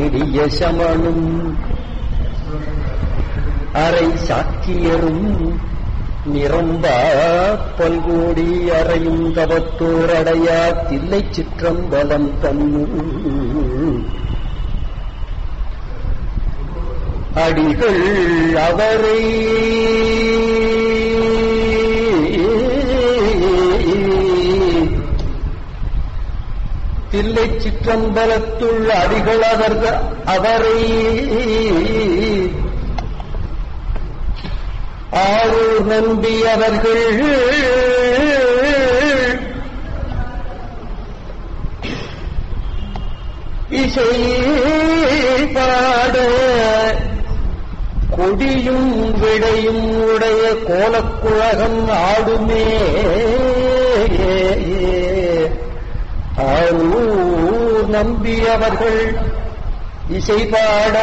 நெடிய சமனும் அரை சாக்கியரும் நிரம்ப பல்கோடி அறையும் தவத்தோரடையா தில்லை சிற்றம்பலம் தன்னுள் அடிகள் அவரை தில்லை சிற்றம்பலத்துள் அடிகள் அவர் அவரை ஆரூர் நம்பி அவர்கள் இசை பாட கொடியும் விடையும் உடைய கோலக்குழகம் ஆடுமே ஆரூர் நம்பி அவர்கள் இசை பாட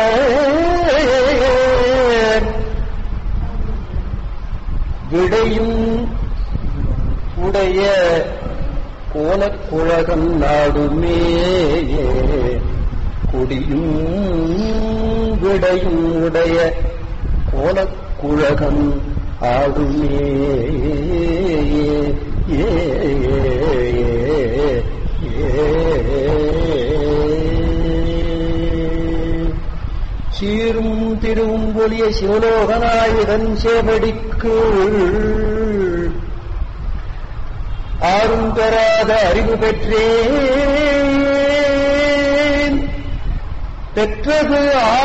விடையும் உடைய கோலக்குழகம் நாடுமே கொடியும் விடையும் உடைய கோலக்குழகம் ஆடுமே ஏ சீரும் திருவும் ஒளிய சிவலோகநாயகன் சேவடிக்கு ஆறும் பெறாத அறிவு பெற்றேன் பெற்றது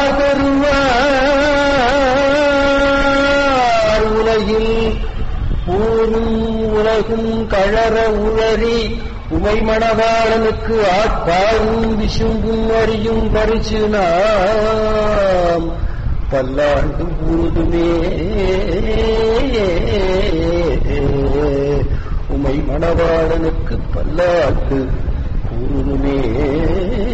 ஆதருவார் உலகில் ஊரும் உலகும் கழற உளறி உமை மணவாளனுக்கு ஆட்பாரும் விசும்பும் அறியும் பரிசு நாம் பல்லாண்டு ஊதுமே உமை மணவாளனுக்கு பல்லாண்டு கூறுமே